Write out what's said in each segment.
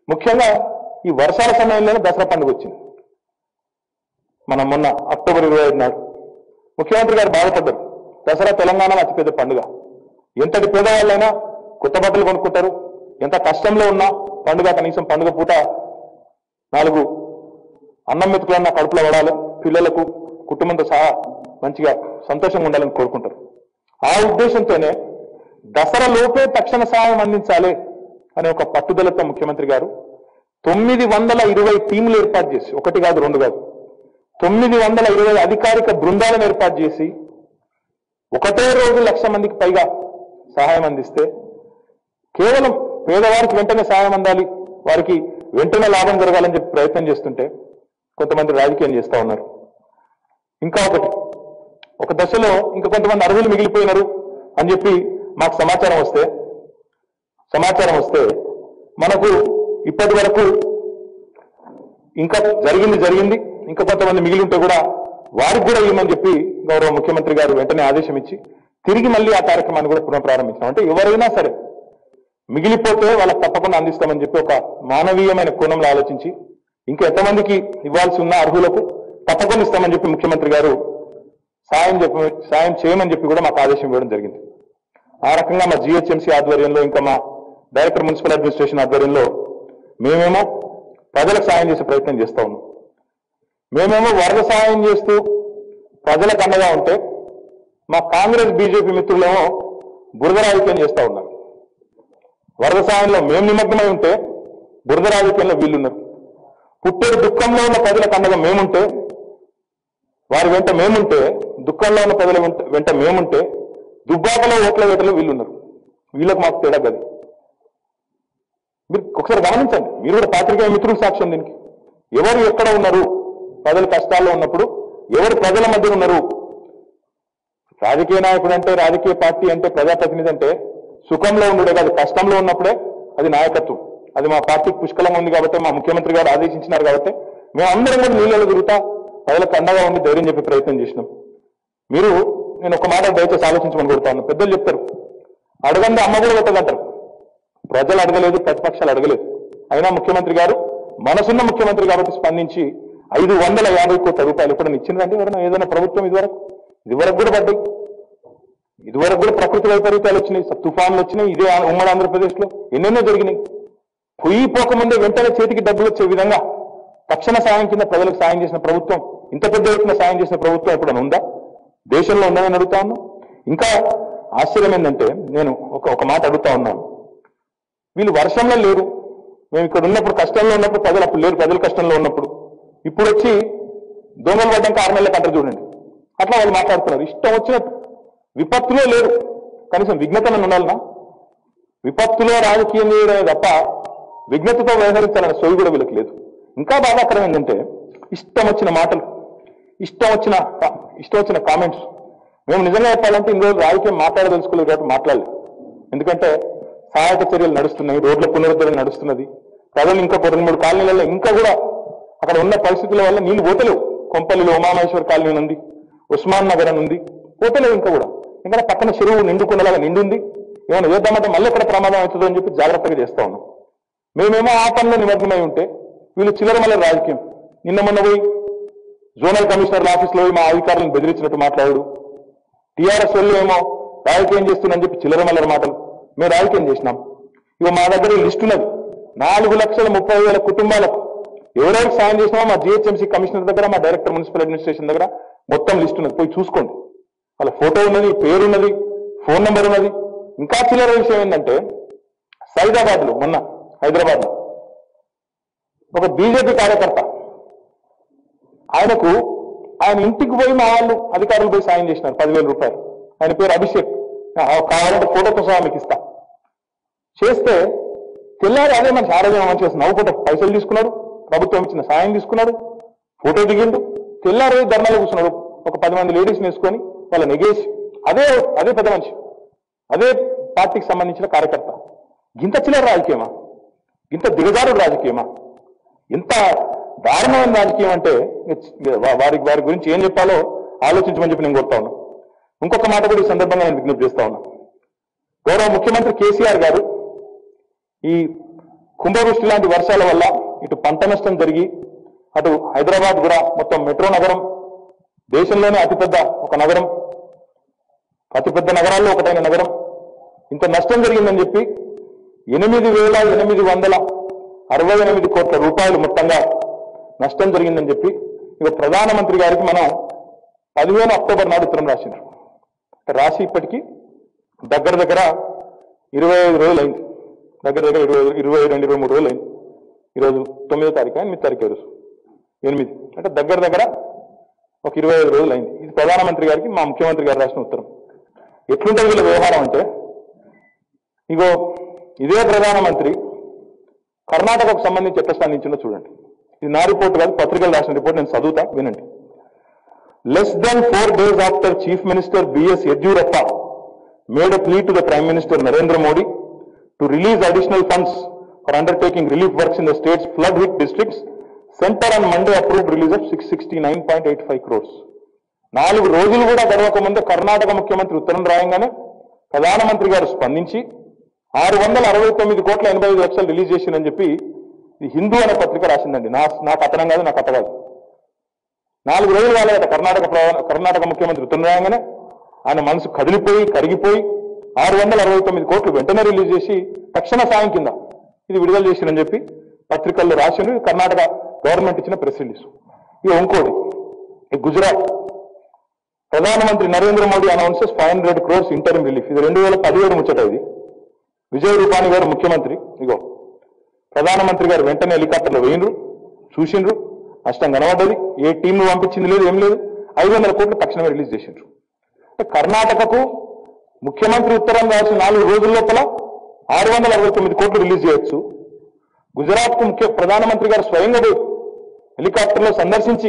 ముఖ్యంగా ఈ వర్షాల సమయంలోనే దసరా పండుగ వచ్చింది మనం మొన్న అక్టోబర్ ఇరవై ఐదు నాడు ముఖ్యమంత్రి గారు బాధపడ్డారు దసరా తెలంగాణలో అతిపెద్ద పండుగ ఎంతటి పేదవాళ్ళైనా కొత్త బట్టలు కొనుక్కుంటారు ఎంత కష్టంలో ఉన్నా పండుగ కనీసం పండుగ పూట నాలుగు అన్నం మెతుకులన్న కడుపులో పడాలి పిల్లలకు కుటుంబంతో సహా మంచిగా సంతోషంగా ఉండాలని కోరుకుంటారు ఆ ఉద్దేశంతోనే దసరా లోపే తక్షణ సహాయం అందించాలి అనే ఒక పట్టుదలతో ముఖ్యమంత్రి గారు తొమ్మిది వందల ఇరవై టీంలు ఏర్పాటు చేసి ఒకటి కాదు రెండు కాదు తొమ్మిది వందల ఇరవై అధికారిక బృందాలను ఏర్పాటు చేసి ఒకటే రోజు లక్ష మందికి పైగా సహాయం అందిస్తే కేవలం పేదవారికి వెంటనే సహాయం అందాలి వారికి వెంటనే లాభం జరగాలని చెప్పి ప్రయత్నం చేస్తుంటే కొంతమంది రాజకీయం చేస్తా ఉన్నారు ఇంకా ఒకటి ఒక దశలో ఇంకా కొంతమంది అర్హులు మిగిలిపోయినారు అని చెప్పి మాకు సమాచారం వస్తే సమాచారం వస్తే మనకు ఇప్పటి వరకు ఇంకా జరిగింది జరిగింది ఇంకా కొంతమంది మిగిలి ఉంటే కూడా వారికి కూడా ఇవ్వమని చెప్పి గౌరవ ముఖ్యమంత్రి గారు వెంటనే ఆదేశం ఇచ్చి తిరిగి మళ్ళీ ఆ కార్యక్రమాన్ని కూడా పునఃప్రారంభించాం అంటే ఎవరైనా సరే మిగిలిపోతే వాళ్ళకి తప్పకుండా అందిస్తామని చెప్పి ఒక మానవీయమైన కోణంలో ఆలోచించి ఇంకా ఎంతమందికి ఇవ్వాల్సి ఉన్న అర్హులకు తప్పకుండా ఇస్తామని చెప్పి ముఖ్యమంత్రి గారు సాయం చెప్పి సాయం చేయమని చెప్పి కూడా మాకు ఆదేశం ఇవ్వడం జరిగింది ఆ రకంగా మా జిహెచ్ఎంసీ ఆధ్వర్యంలో ఇంకా మా డైరెక్టర్ మున్సిపల్ అడ్మినిస్ట్రేషన్ ఆధ్వర్యంలో మేమేమో ప్రజలకు సాయం చేసే ప్రయత్నం చేస్తా ఉన్నాం మేమేమో వరద సాయం చేస్తూ ప్రజలకు అండగా ఉంటే మా కాంగ్రెస్ బీజేపీ మిత్రులేమో బురద రాజకీయం చేస్తా ఉన్నారు వరద సాయంలో మేము నిమగ్నమై ఉంటే బురద రాజకీయంలో వీళ్ళున్నారు పుట్టేడు దుఃఖంలో ఉన్న ప్రజలకు అండగా మేముంటే వారి వెంట మేముంటే దుఃఖంలో ఉన్న ప్రజల వెంట- వెంట మేముంటే దుబ్బాకలో ఓట్ల వేటలో వీళ్ళున్నారు వీళ్ళకు మాకు తేడా గది మీరు ఒకసారి గమనించండి మీరు కూడా పాత్రికేయ మిత్రులు సాక్ష్యం దీనికి ఎవరు ఎక్కడ ఉన్నారు ప్రజలు కష్టాల్లో ఉన్నప్పుడు ఎవరు ప్రజల మధ్య ఉన్నారు రాజకీయ నాయకుడు అంటే రాజకీయ పార్టీ అంటే ప్రజాప్రతినిధి అంటే సుఖంలో ఉండుడే కాదు కష్టంలో ఉన్నప్పుడే అది నాయకత్వం అది మా పార్టీకి పుష్కలంగా ఉంది కాబట్టి మా ముఖ్యమంత్రి గారు ఆదేశించినారు కాబట్టి మేము అందరం కూడా నీళ్ళలో తిరుగుతా ప్రజలకు అండగా ఉండి ధైర్యం చెప్పే ప్రయత్నం చేసినాం మీరు నేను ఒక మాట దయచేసి ఆలోచించమని కోరుతాను పెద్దలు చెప్తారు అడగండి అమ్మ కూడా పెట్టదంటారు ప్రజలు అడగలేదు ప్రతిపక్షాలు అడగలేదు అయినా ముఖ్యమంత్రి గారు మనసున్న ముఖ్యమంత్రి కాబట్టి స్పందించి ఐదు వందల యాభై కోట్ల రూపాయలు ఎప్పుడైనా ఇచ్చిందండి ఎవరైనా ఏదైనా ప్రభుత్వం ఇదివరకు ఇదివరకు కూడా పడ్డాయి ఇదివరకు కూడా ప్రకృతి వైపరీత్యాలు వచ్చినాయి స- తుఫాన్లు వచ్చినాయి ఇదే ఆ- ఉమ్మడి ఆంధ్రప్రదేశ్ లో ఎన్నెన్నో జరిగినాయి పొయ్యి పోకముందే వెంటనే చేతికి డబ్బులు వచ్చే విధంగా తక్షణ సాయం కింద ప్రజలకు సాయం చేసిన ప్రభుత్వం ఇంత పెద్ద ఎత్తున సాయం చేసిన ప్రభుత్వం ఎప్పుడైనా ఉందా దేశంలో ఉందని అడుగుతా ఉన్నాను ఇంకా ఆశ్చర్యం ఏంటంటే నేను ఒక ఒక మాట అడుగుతా ఉన్నాను వీళ్ళు వర్షంలో లేరు మేము ఇక్కడ ఉన్నప్పుడు కష్టంలో ఉన్నప్పుడు ప్రజలు అప్పుడు లేరు ప్రజలు కష్టంలో ఉన్నప్పుడు ఇప్పుడు వచ్చి దొంగలు పడ్డాక ఆరు నెలలకు అంటారు చూడండి అట్లా వాళ్ళు మాట్లాడుతున్నారు ఇష్టం వచ్చినట్టు విపత్తులో లేరు కనీసం విఘ్నతను ఉండాలనా విపత్తులో రాజకీయం చేయడమే తప్ప విఘ్నతతో వ్యవహరించాలనే సోయి కూడా వీళ్ళకి లేదు ఇంకా బాధాకరం ఏంటంటే ఇష్టం వచ్చిన మాటలు ఇష్టం వచ్చిన ఇష్టం వచ్చిన కామెంట్స్ మేము నిజంగా చెప్పాలంటే ఇన్ని రోజులు రాజకీయం మాట్లాడదలుచుకోలేదు కాబట్టి మాట్లాడలేదు ఎందుకంటే సహాయక చర్యలు నడుస్తున్నాయి రోడ్ల పునరుద్ధరణ నడుస్తున్నది ప్రజలు ఇంకా ఒక రెండు మూడు కాలనీలలో ఇంకా కూడా అక్కడ ఉన్న పరిస్థితుల వల్ల నీళ్లు పోతలేవు కొంపల్లిలో ఉమామహేశ్వర్ కాలనీ ఉంది ఉస్మాన్ నగర్ అని ఉంది పోతలేవు ఇంకా కూడా ఇంకా పక్కన చెరువు నిండుకున్నలాగా నిండుంది ఏమైనా చేద్దామంటే మళ్ళీ ఎక్కడ ప్రమాదం అవుతుందో అని చెప్పి జాగ్రత్తగా చేస్తా ఉన్నాం మేమేమో ఆ పనిలో నిమగ్నమై ఉంటే వీళ్ళు చిల్లర మల్లర రాజకీయం నిన్న మొన్న పోయి జోనల్ కమిషనర్ల ఆఫీస్లో పోయి మా అధికారులను బెదిరించినట్టు మాట్లాడు టీఆర్ఎస్ వాళ్ళు ఏమో రాజకీయం చేస్తుందని చెప్పి చిల్లర మల్లర మాటలు మేము రాజకీయం చేసినాం ఇక మా దగ్గర ఈ లిస్ట్ ఉన్నది నాలుగు లక్షల ముప్పై వేల కుటుంబాలకు ఎవరెవరికి సాయం చేసినామో మా జిహెచ్ఎంసీ కమిషనర్ దగ్గర మా డైరెక్టర్ మున్సిపల్ అడ్మినిస్ట్రేషన్ దగ్గర మొత్తం లిస్ట్ ఉన్నది పోయి చూసుకోండి వాళ్ళ ఫోటో ఉన్నది పేరు ఉన్నది ఫోన్ నెంబర్ ఉన్నది ఇంకా చిల్లర విషయం ఏంటంటే సైదాబాద్ లో మొన్న హైదరాబాద్ లో ఒక బీజేపీ కార్యకర్త ఆయనకు ఆయన ఇంటికి పోయి మా వాళ్ళు అధికారులు పోయి సాయం చేసినారు పదివేల రూపాయలు ఆయన పేరు అభిషేక్ ఆ, కావాలంటే ఫోటోతో సహా మీకు ఇస్తా చేస్తే తెల్లారి అదే మంచి ఆరోగ్యం మంచిగా నవ్వుకుంటా పైసలు తీసుకున్నాడు ప్రభుత్వం ఇచ్చిన సాయం తీసుకున్నాడు ఫోటో దిగిండు తెల్లారి పోయి ధర్నాలు కూర్చున్నాడు ఒక పది మంది లేడీస్ వేసుకొని వాళ్ళ నెగేసి అదే అదే పెద్ద మనిషి అదే పార్టీకి సంబంధించిన కార్యకర్త ఇంత చిల్లర రాజకీయమా ఇంత దిగజారు రాజకీయమా ఇంత దారుణమైన రాజకీయం అంటే ఇక వా- వారి వారి గురించి ఏం చెప్పాలో ఆలోచించమని చెప్పి నేను కోరుతా ఉన్నా ఇంకొక మాట కూడా ఈ సందర్భంగా నేను విజ్ఞప్తి చేస్తా ఉన్నా గౌరవ ముఖ్యమంత్రి కేసీఆర్ గారు ఈ కుంభవృష్టి లాంటి వర్షాల వల్ల ఇటు పంట నష్టం జరిగి అటు హైదరాబాద్ కూడా మొత్తం మెట్రో నగరం దేశంలోనే అతిపెద్ద ఒక నగరం అతిపెద్ద నగరాల్లో ఒకటైన నగరం ఇంత నష్టం జరిగిందని చెప్పి ఎనిమిది వేల ఎనిమిది వందల అరవై ఎనిమిది కోట్ల రూపాయలు మొత్తంగా నష్టం జరిగిందని చెప్పి ఇక ప్రధానమంత్రి గారికి మనం పదిహేను అక్టోబర్ నాడు ఉత్తరం రాసిండ్రు రాసి ఇప్పటికీ దగ్గర దగ్గర ఇరవై ఐదు రోజులు అయింది దగ్గర దగ్గర ఇరవై ఇరవై రెండు ఇరవై మూడు రోజులు అయింది ఈరోజు తొమ్మిదో తారీఖు ఎనిమిది తారీఖు ఈరోజు ఎనిమిది అంటే దగ్గర దగ్గర ఒక ఇరవై ఐదు రోజులు అయింది ఇది ప్రధానమంత్రి గారికి మా ముఖ్యమంత్రి గారు రాసిన ఉత్తరం ఎట్లుంటుంది వీళ్ళ వ్యవహారం అంటే ఇగో ఇదే ప్రధానమంత్రి కర్ణాటకకు సంబంధించి ఎట్లా స్పందించిందో చూడండి ఇది నా రిపోర్ట్ కాదు పత్రికలు రాసిన రిపోర్ట్ నేను చదువుతా వినండి less than four days after chief minister BS Yediyurappa made a plea to the prime minister Narendra Modi to release additional funds for undertaking relief works in the states flood hit districts centre on Monday approved release of six sixty nine point eight five crores నాలుగు రోజులు కూడా గడవక ముందే కర్ణాటక ముఖ్యమంత్రి ఉత్తరం రాయంగానే ప్రధానమంత్రి గారు స్పందించి ఆరు వందల అరవై తొమ్మిది కోట్ల ఎనభై ఐదు లక్షలు రిలీజ్ చేసిందని చెప్పి ఈ హిందూ అనే పత్రిక రాసిందండి నా నా కథనం కాదు నా కథ కాదు నాలుగు రోజులు కాలేదట కర్ణాటక ప్రధాన కర్ణాటక ముఖ్యమంత్రి ఉత్తరం రాయంగానే ఆయన మనసు కదిలిపోయి కరిగిపోయి ఆరు వందల అరవై తొమ్మిది కోట్లు వెంటనే రిలీజ్ చేసి తక్షణ సాయం కింద ఇది విడుదల చేసినని చెప్పి పత్రికల్లో రాసిండు ఇది కర్ణాటక గవర్నమెంట్ ఇచ్చిన ప్రెస్ రిలీజ్ ఇక ఇంకోటి ఈ గుజరాత్ ప్రధానమంత్రి Narendra Modi announces five hundred crores interim relief ఇది రెండు వేల పదిహేడు ముచ్చట ఇది విజయ్ రూపాని గారు ముఖ్యమంత్రి ఇగో ప్రధానమంత్రి గారు వెంటనే హెలికాప్టర్లో వేయిండ్రు చూసిండ్రు నష్టం కనబడ్డది ఏ టీంను పంపించింది లేదు ఏం లేదు ఐదు వందల కోట్లు తక్షణమే రిలీజ్ చేసిండ్రు అంటే కర్ణాటకకు ముఖ్యమంత్రి ఉత్తరం రాసిన నాలుగు రోజుల లోపల ఆరు వందల అరవై తొమ్మిది కోట్లు రిలీజ్ చేయొచ్చు గుజరాత్ కు ముఖ్య ప్రధానమంత్రి గారు స్వయంగా పోయి హెలికాప్టర్లో సందర్శించి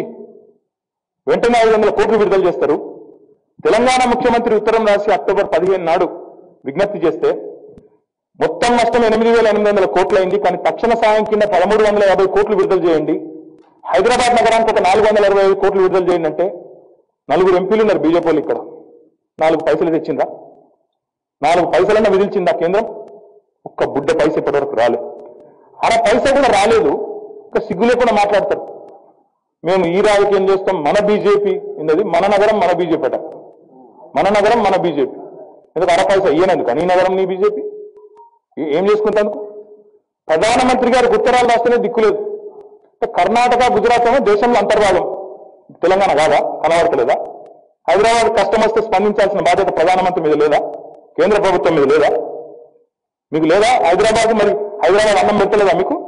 వెంటనే ఐదు వందల కోట్లు విడుదల చేస్తారు తెలంగాణ ముఖ్యమంత్రి ఉత్తరం రాసి అక్టోబర్ పదిహేను నాడు విజ్ఞప్తి చేస్తే మొత్తం నష్టం ఎనిమిది వేల ఎనిమిది వందల కోట్లు అయింది కానీ తక్షణ సాయం కింద పదమూడు వందల యాభై కోట్లు విడుదల చేయండి హైదరాబాద్ నగరానికి ఒక నాలుగు వందల అరవై ఐదు కోట్లు విడుదల చేయండి అంటే నలుగురు ఎంపీలు ఉన్నారు బీజేపీ వాళ్ళు ఇక్కడ నాలుగు పైసలు తెచ్చిందా నాలుగు పైసలన్నా విధిల్చిందా కేంద్రం ఒక్క బుడ్డ పైస ఇప్పటివరకు రాలేదు అలా పైసా కూడా రాలేదు ఇంకా సిగ్గు లేకుండా మాట్లాడతారు మేము ఈ రాజకీయం చేస్తాం మన బీజేపీ ఉన్నది మన నగరం మన బీజేపీ అట మన నగరం మన బీజేపీ ఎందుకు అర పైసా ఇయ్యనందుకు నీ నగరం నీ బీజేపీ ఏ- ఏం చేసుకుంటాను ప్రధానమంత్రి గారికి ఉత్తరాలు రాస్తేనే దిక్కులేదు అంటే కర్ణాటక గుజరాత్ ఏమో దేశంలో అంతర్భాగం తెలంగాణ కాదా కనబడతలేదా హైదరాబాద్ కష్టం వస్తే స్పందించాల్సిన బాధ్యత ప్రధానమంత్రి మీద లేదా కేంద్ర ప్రభుత్వం మీద లేదా మీకు లేదా హైదరాబాద్ మరి హైదరాబాద్ అన్నం పెట్టలేదా మీకు